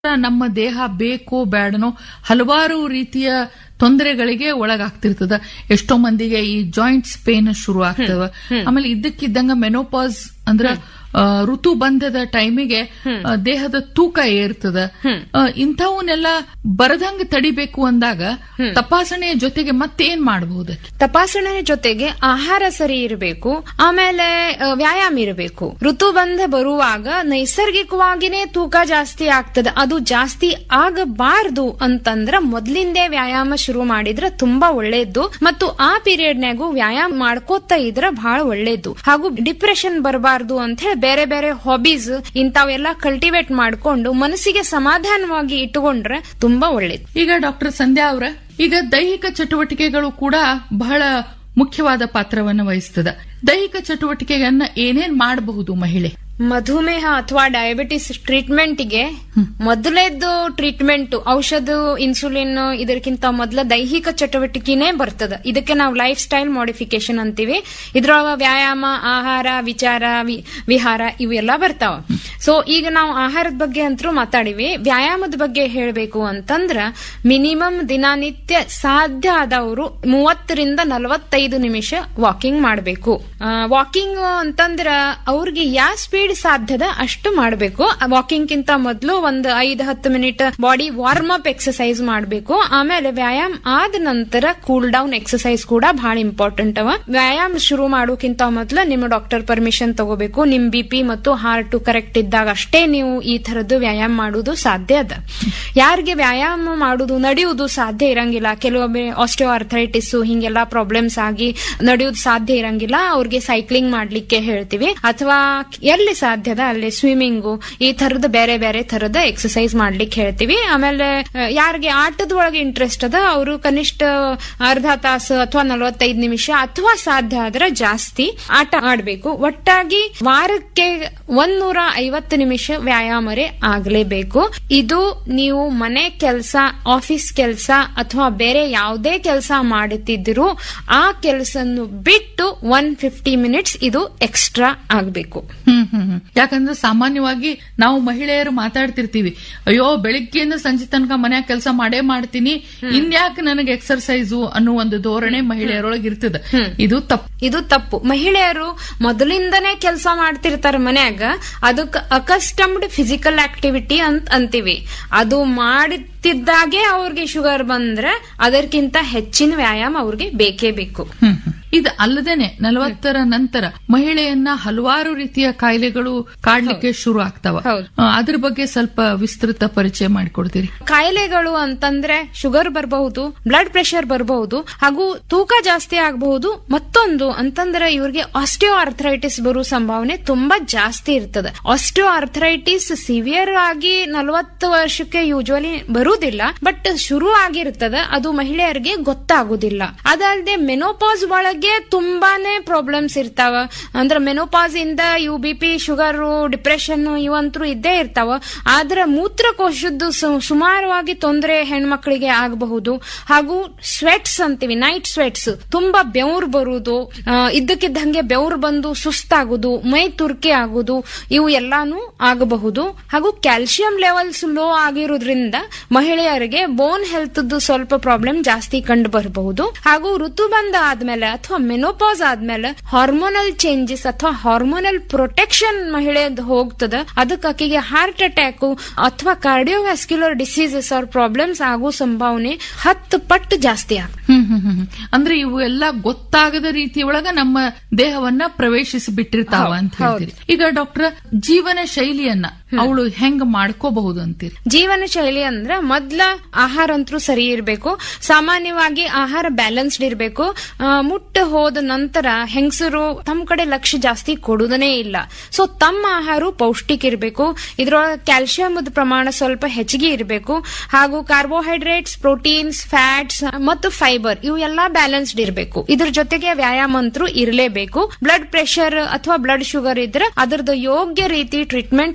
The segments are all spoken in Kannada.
ನಮ್ಮ ದೇಹ ಬೇಕೋ ಬೇಡನೋ ಹಲವಾರು ರೀತಿಯ ತೊಂದರೆಗಳಿಗೆ ಒಳಗಾಗ್ತಿರ್ತದ ಎಷ್ಟೋ ಮಂದಿಗೆ ಈ ಜಾಯಿಂಟ್ಸ್ ಪೇನ್ ಶುರು ಆಗ್ತವ ಆಮೇಲೆ ಇದ್ದಕ್ಕಿದ್ದಂಗ ಮೆನೋಪಾಸ್ ಅಂದ್ರ ಆ, ಋತುಬಂಧದ ಟೈಮಿಗೆ ಆ, ದೇಹದ ತೂಕ ಏರ್ತದ ಆ, ಇಂಥವನ್ನೆಲ್ಲ ಬರದಂಗ ತಡಿಬೇಕು ಅಂದಾಗ ತಪಾಸಣೆಯ ಜೊತೆಗೆ ಮತ್ತೇನ್ ಮಾಡಬಹುದು ತಪಾಸಣೆ ಜೊತೆಗೆ ಆಹಾರ ಸರಿ ಇರಬೇಕು ಆಮೇಲೆ ಆ, ವ್ಯಾಯಾಮ ಇರಬೇಕು ಋತುಬಂಧ ಬರುವಾಗ ನೈಸರ್ಗಿಕವಾಗಿನೇ ತೂಕ ಜಾಸ್ತಿ ಆಗ್ತದೆ ಅದು ಜಾಸ್ತಿ ಆಗಬಾರ್ದು ಅಂತಂದ್ರ ಮೊದ್ಲಿಂದೇ ವ್ಯಾಯಾಮ ಶುರು ಮಾಡಿದ್ರೆ ತುಂಬಾ ಒಳ್ಳೇದ್ದು ಮತ್ತು ಆ ಪೀರಿಯಡ್ನಾಗೂ ವ್ಯಾಯಾಮ ಮಾಡ್ಕೋತಾ ಇದ್ರೆ ಬಹಳ ಒಳ್ಳೇದು ಹಾಗೂ ಡಿಪ್ರೆಷನ್ ಬರಬಾರ್ದು ಅಂತ ಹೇಳಿ ಬೇರೆ ಬೇರೆ ಹಾಬೀಸ್ ಇಂಥವೆಲ್ಲ ಕಲ್ಟಿವೇಟ್ ಮಾಡ್ಕೊಂಡು ಮನಸ್ಸಿಗೆ ಸಮಾಧಾನವಾಗಿ ಇಟ್ಟುಕೊಂಡ್ರೆ ತುಂಬಾ ಒಳ್ಳೇದು ಈಗ ಡಾಕ್ಟರ್ ಸಂಧ್ಯಾ ಅವರ ಈಗ ದೈಹಿಕ ಚಟುವಟಿಕೆಗಳು ಕೂಡ ಬಹಳ ಮುಖ್ಯವಾದ ಪಾತ್ರವನ್ನು ವಹಿಸ್ತದ ದೈಹಿಕ ಚಟುವಟಿಕೆಯನ್ನ ಏನೇನ್ ಮಾಡಬಹುದು ಮಹಿಳೆ ಮಧುಮೇಹ ಅಥವಾ ಡಯಾಬಿಟಿಸ್ ಟ್ರೀಟ್ಮೆಂಟ್ಗೆ ಮೊದಲೇದ್ದು ಟ್ರೀಟ್ಮೆಂಟ್ ಔಷಧ ಇನ್ಸುಲಿನ್ ಇದಕ್ಕಿಂತ ಮೊದಲ ದೈಹಿಕ ಚಟುವಟಿಕೆನೇ ಬರ್ತದ ಇದಕ್ಕೆ ನಾವು ಲೈಫ್ ಸ್ಟೈಲ್ ಮಾಡಿಫಿಕೇಶನ್ ಅಂತೀವಿ ಇದ್ರೊಳಗ ವ್ಯಾಯಾಮ ಆಹಾರ ವಿಚಾರ ವಿ- ವಿಹಾರ ಇವೆಲ್ಲ ಬರ್ತಾವ ಸೊ ಈಗ ನಾವು ಆಹಾರದ ಬಗ್ಗೆ ಅಂತೂ ಮಾತಾಡಿವಿ ವ್ಯಾಯಾಮದ ಬಗ್ಗೆ ಹೇಳಬೇಕು ಅಂತಂದ್ರ ಮಿನಿಮಮ್ ದಿನನಿತ್ಯ ಸಾಧ್ಯ ಆದವರು ಮೂವತ್ತರಿಂದ ನಲವತ್ತೈದು ನಿಮಿಷ ವಾಕಿಂಗ್ ಮಾಡಬೇಕು ವಾಕಿಂಗ್ ಅಂತಂದ್ರ ಅವ್ರಿಗೆ ಯಾವ ಸ್ಪೀಡ್ ಸಾಧ್ಯದ ಅಷ್ಟು ಮಾಡಬೇಕು ವಾಕಿಂಗ್ ಕಿಂತ ಮೊದಲು ಒಂದು ಐದು ಹತ್ತು minute body warm up exercise ಮಾಡಬೇಕು ಆಮೇಲೆ ವ್ಯಾಯಾಮ ಆದ ನಂತರ ಕೂಲ್ ಡೌನ್ ಎಕ್ಸಸೈಸ್ ಕೂಡ ಬಹಳ ಇಂಪಾರ್ಟೆಂಟ್ ಅವ ವ್ಯಾಯಾಮ ಶುರು ಮಾಡೋಕ್ಕಿಂತ ಮೊದಲು ನಿಮ್ಮ ಡಾಕ್ಟರ್ ಪರ್ಮಿಷನ್ ತಗೋಬೇಕು ನಿಮ್ ಬಿ ಪಿ ಮತ್ತು ಹಾರ್ಟ್ ಕರೆಕ್ಟ್ ಇದ್ದಾಗ ಅಷ್ಟೇ ನೀವು ಈ ತರದ್ದು ವ್ಯಾಯಾಮ ಮಾಡುವುದು ಸಾಧ್ಯ ಅದ ಯಾರಿಗೆ ವ್ಯಾಯಾಮ ಮಾಡುದು ನಡೆಯುವುದು ಸಾಧ್ಯ ಇರಂಗಿಲ್ಲ ಕೆಲವೊಮ್ಮೆ ಆಸ್ಟಿಯೋ ಅರ್ಥೈಟಿಸ್ ಹಿಂಗೆಲ್ಲ ಪ್ರಾಬ್ಲಮ್ಸ್ ಆಗಿ ನಡೆಯುವುದು ಸಾಧ್ಯ ಇರಂಗಿಲ್ಲ ಅವ್ರಿಗೆ ಸೈಕ್ಲಿಂಗ್ ಮಾಡ್ಲಿಕ್ಕೆ ಹೇಳ್ತೀವಿ ಅಥವಾ ಎಲ್ಲಿ ಸಾಧ್ಯದ ಅಲ್ಲಿ ಸ್ವಿಮ್ಮಿಂಗು ಈ ತರದ ಬೇರೆ ಬೇರೆ ತರದ ಎಕ್ಸಸೈಸ್ ಮಾಡ್ಲಿಕ್ಕೆ ಹೇಳ್ತೀವಿ ಆಮೇಲೆ ಆ, ಯಾರಿಗೆ ಆಟದ ಒಳಗೆ ಇಂಟ್ರೆಸ್ಟ್ ಅದ ಅವರು ಕನಿಷ್ಠ ಅರ್ಧ ತಾಸು ಅಥವಾ ನಲವತ್ತೈದು ನಿಮಿಷ ಅಥವಾ ಸಾಧ್ಯ ಆದ್ರೆ ಜಾಸ್ತಿ ಆಟ ಆಡ್ಬೇಕು ಒಟ್ಟಾಗಿ ವಾರಕ್ಕೆ ಒಂದೂರ ಐವತ್ತು ನಿಮಿಷ ವ್ಯಾಯಾಮರೇ ಆಗ್ಲೇಬೇಕು ಇದು ನೀವು ಮನೆ ಕೆಲಸ ಆಫೀಸ್ ಕೆಲಸ ಅಥವಾ ಬೇರೆ ಯಾವುದೇ ಕೆಲಸ ಮಾಡುತ್ತಿದ್ರು ಆ ಕೆಲಸನ್ನು ಬಿಟ್ಟು ಒನ್ ಫಿಫ್ಟಿ ಮಿನಿಟ್ಸ್ ಇದು ಎಕ್ಸ್ಟ್ರಾ ಆಗ್ಬೇಕು ಹ್ಮ್ ಹ್ಮ್ ಹ್ಮ್. ಯಾಕಂದ್ರೆ ಸಾಮಾನ್ಯವಾಗಿ ನಾವು ಮಹಿಳೆಯರು ಮಾತಾಡ್ತಿರ್ತೀವಿ ಅಯ್ಯೋ ಬೆಳಿಗ್ಗೆಯಿಂದ ಸಂಜೆ ತನಕ ಮನ್ಯಾಗ ಕೆಲಸ ಮಾಡೇ ಮಾಡ್ತೀನಿ ಇನ್ಯಾಕೆ ನನಗೆ ಎಕ್ಸರ್ಸೈಸು ಅನ್ನೋ ಒಂದು ಧೋರಣೆ ಮಹಿಳೆಯರೊಳಗೆ ಇರ್ತದ ಇದು ತಪ್ಪು ಇದು ತಪ್ಪು ಮಹಿಳೆಯರು ಮೊದಲಿಂದನೇ ಕೆಲಸ ಮಾಡ್ತಿರ್ತಾರೆ ಮನ್ಯಾಗ ಅದಕ್ಕೆ ಅಕಸ್ಟಮ್ಡ್ ಫಿಸಿಕಲ್ ಆಕ್ಟಿವಿಟಿ ಅಂತ ಅಂತೀವಿ ಅದು ಮಾಡುತ್ತಿದ್ದಾಗೆ ಅವ್ರಿಗೆ ಶುಗರ್ ಬಂದ್ರೆ ಅದಕ್ಕಿಂತ ಹೆಚ್ಚಿನ ವ್ಯಾಯಾಮ ಅವ್ರಿಗೆ ಬೇಕೇ ಬೇಕು ಹ್ಮ್ ಹ್ಮ್. ಇದು ಅಲ್ಲದೇನೆ ನಲವತ್ತರ ನಂತರ ಮಹಿಳೆಯನ್ನ ಹಲವಾರು ರೀತಿಯ ಕಾಯಿಲೆಗಳು ಕಾಡ್ಲಿಕ್ಕೆ ಶುರು ಆಗ್ತಾವ ಹೌದು. ಆ, ಅದ್ರ ಬಗ್ಗೆ ಸ್ವಲ್ಪ ವಿಸ್ತೃತ ಪರಿಚಯ ಮಾಡಿಕೊಡ್ತೀರಿ ಕಾಯಿಲೆಗಳು ಅಂತಂದ್ರೆ ಶುಗರ್ ಬರಬಹುದು ಬ್ಲಡ್ ಪ್ರೆಷರ್ ಬರಬಹುದು ಹಾಗೂ ತೂಕ ಜಾಸ್ತಿ ಆಗಬಹುದು ಮತ್ತೊಂದು ಅಂತಂದ್ರೆ ಇವ್ರಿಗೆ ಆಸ್ಟಿಯೋ ಅರ್ಥರೈಟಿಸ್ ಬರೋ ಸಂಭಾವನೆ ತುಂಬಾ ಜಾಸ್ತಿ ಇರ್ತದೆ ಆಸ್ಟಿಯೋ ಅರ್ಥರೈಟಿಸ್ ಸಿವಿಯರ್ ಆಗಿ ನಲವತ್ತು ವರ್ಷಕ್ಕೆ ಯೂಶುವಲಿ ಬರುವುದಿಲ್ಲ ಬಟ್ ಶುರು ಆಗಿರ್ತದೆ ಅದು ಮಹಿಳೆಯರಿಗೆ ಗೊತ್ತಾಗುದಿಲ್ಲ ಅದಲ್ಲದೆ ಮೆನೋಪಾಸ್ ಒಳಗೆ ತುಂಬಾನೇ ಪ್ರಾಬ್ಲಮ್ಸ್ ಇರ್ತಾವ ಅಂದ್ರೆ ಮೆನೋಪಾಸ್ ಇಂದ ಯು ಬಿ ಪಿ ಶುಗರ್ ಡಿಪ್ರೆಷನ್ ಇವಂತೂ ಇದ್ದೇ ಇರ್ತಾವ ಆದ್ರೆ ಮೂತ್ರಕೋಶದ್ದು ಸು- ಸುಮಾರವಾಗಿ ತೊಂದರೆ ಹೆಣ್ಮಕ್ಳಿಗೆ ಆಗಬಹುದು ಹಾಗೂ ಸ್ವೆಟ್ಸ್ ಅಂತೀವಿ ನೈಟ್ ಸ್ವೆಟ್ಸ್ ತುಂಬಾ ಬೆವ್ರು ಬರುವುದು ಆ, ಇದ್ದಕ್ಕಿದ್ದಂಗೆ ಬೆವ್ರು ಬಂದು ಸುಸ್ತಾಗುದು ಮೈ ತುರ್ಕೆ ಆಗುದು ಇವು ಎಲ್ಲಾನು ಆಗಬಹುದು ಹಾಗೂ ಕ್ಯಾಲ್ಸಿಯಂ ಲೆವೆಲ್ಸ್ ಲೋ ಆಗಿರೋದ್ರಿಂದ ಮಹಿಳೆಯರಿಗೆ ಬೋನ್ ಹೆಲ್ತ್ ಸ್ವಲ್ಪ ಪ್ರಾಬ್ಲಮ್ ಜಾಸ್ತಿ ಕಂಡು ಬರಬಹುದು ಹಾಗೂ ಋತುಬಂಧ ಆದ್ಮೇಲೆ ಅಥವಾ ಮೆನೋಪಾಸ್ ಆದ್ಮೇಲೆ ಹಾರ್ಮೋನಲ್ ಚೇಂಜಸ್ ಅಥವಾ ಹಾರ್ಮೋನಲ್ ಪ್ರೊಟೆಕ್ಷನ್ ಮಹಿಳೆಯದು ಹೋಗ್ತದ ಅದಕ್ಕೆ ಆಕೆಗೆ ಹಾರ್ಟ್ ಅಟ್ಯಾಕ್ ಅಥವಾ ಕಾರ್ಡಿಯೋವ್ಯಾಸ್ಕ್ಯುಲರ್ ಡಿಸೀಸಸ್ ಅವ್ರ ಪ್ರಾಬ್ಲಮ್ಸ್ ಆಗೋ ಸಂಭಾವನೆ ಹತ್ತು ಪಟ್ಟು ಜಾಸ್ತಿ ಆಗ ಹ್ಮ್ ಹ್ಮ್ ಹ್ಮ್ ಹ್ಮ್. ಅಂದ್ರೆ ಇವು ಎಲ್ಲ ಗೊತ್ತಾಗದ ರೀತಿಯೊಳಗ ನಮ್ಮ ದೇಹವನ್ನ ಪ್ರವೇಶಿಸಿ ಬಿಟ್ಟಿರ್ತಾವ ಅಂತ ಹೇಳ್ತೀರಿ ಈಗ ಡಾಕ್ಟರ್ ಜೀವನ ಶೈಲಿಯನ್ನ ಅವಳು ಹೆಂಗ್ ಮಾಡ್ಕೋಬಹುದು ಅಂತೀರಿ ಜೀವನ ಶೈಲಿ ಅಂದ್ರೆ ಮೊದ್ಲ ಆಹಾರ ಅಂತೂ ಸರಿ ಇರಬೇಕು ಸಾಮಾನ್ಯವಾಗಿ ಆಹಾರ ಬ್ಯಾಲೆನ್ಸ್ಡ್ ಇರಬೇಕು ಮುಟ್ಟ ಹೋದ ನಂತರ ಹೆಂಗಸರು ತಮ್ಮ ಕಡೆ ಲಕ್ಷ್ಯ ಜಾಸ್ತಿ ಕೊಡುವುದನೇ ಇಲ್ಲ ಸೊ ತಮ್ಮ ಆಹಾರ ಪೌಷ್ಟಿಕ ಇರಬೇಕು ಇದ್ರೊಳಗೆ ಕ್ಯಾಲ್ಸಿಯಂದ ಪ್ರಮಾಣ ಸ್ವಲ್ಪ ಹೆಚ್ಚಿಗೆ ಇರಬೇಕು ಹಾಗೂ ಕಾರ್ಬೋಹೈಡ್ರೇಟ್ಸ್ ಪ್ರೋಟೀನ್ಸ್ ಫ್ಯಾಟ್ಸ್ ಮತ್ತು ಫೈಬರ್ ಇವು ಎಲ್ಲಾ ಬ್ಯಾಲೆನ್ಸ್ಡ್ ಇರಬೇಕು ಇದ್ರ ಜೊತೆಗೆ ವ್ಯಾಯಾಮ ಅಂತೂ ಇರಲೇಬೇಕು ಬ್ಲಡ್ ಪ್ರೆಷರ್ ಅಥವಾ ಬ್ಲಡ್ ಶುಗರ್ ಇದ್ರೆ ಅದರದ್ದು ಯೋಗ್ಯ ರೀತಿ ಟ್ರೀಟ್ಮೆಂಟ್ ತಗೊಂಡು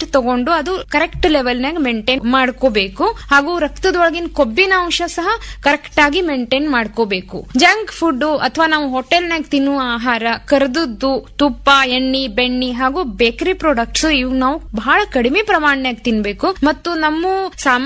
ನೋಡ್ಕೊಂಡು ಅದು ಕರೆಕ್ಟ್ ಲೆವೆಲ್ನಾಗ ಮೇಂಟೈನ್ ಮಾಡ್ಕೋಬೇಕು ಹಾಗೂ ರಕ್ತದೊಳಗಿನ ಕೊಬ್ಬಿನ ಅಂಶ ಸಹ ಕರೆಕ್ಟ್ ಆಗಿ ಮೇಂಟೈನ್ ಮಾಡ್ಕೋಬೇಕು ಜಂಕ್ ಫುಡ್ ಅಥವಾ ನಾವು ಹೋಟೆಲ್ನಾಗ ತಿನ್ನುವ ಆಹಾರ ಕರ್ದದ್ದು ತುಪ್ಪ ಎಣ್ಣೆ ಬೆಣ್ಣೆ ಹಾಗೂ ಬೇಕರಿ ಪ್ರಾಡಕ್ಟ್ಸ್ ಇವು ನಾವು ಬಹಳ ಕಡಿಮೆ ಪ್ರಮಾಣನಾಗ ತಿನ್ಬೇಕು ಮತ್ತು ನಮ್ಮ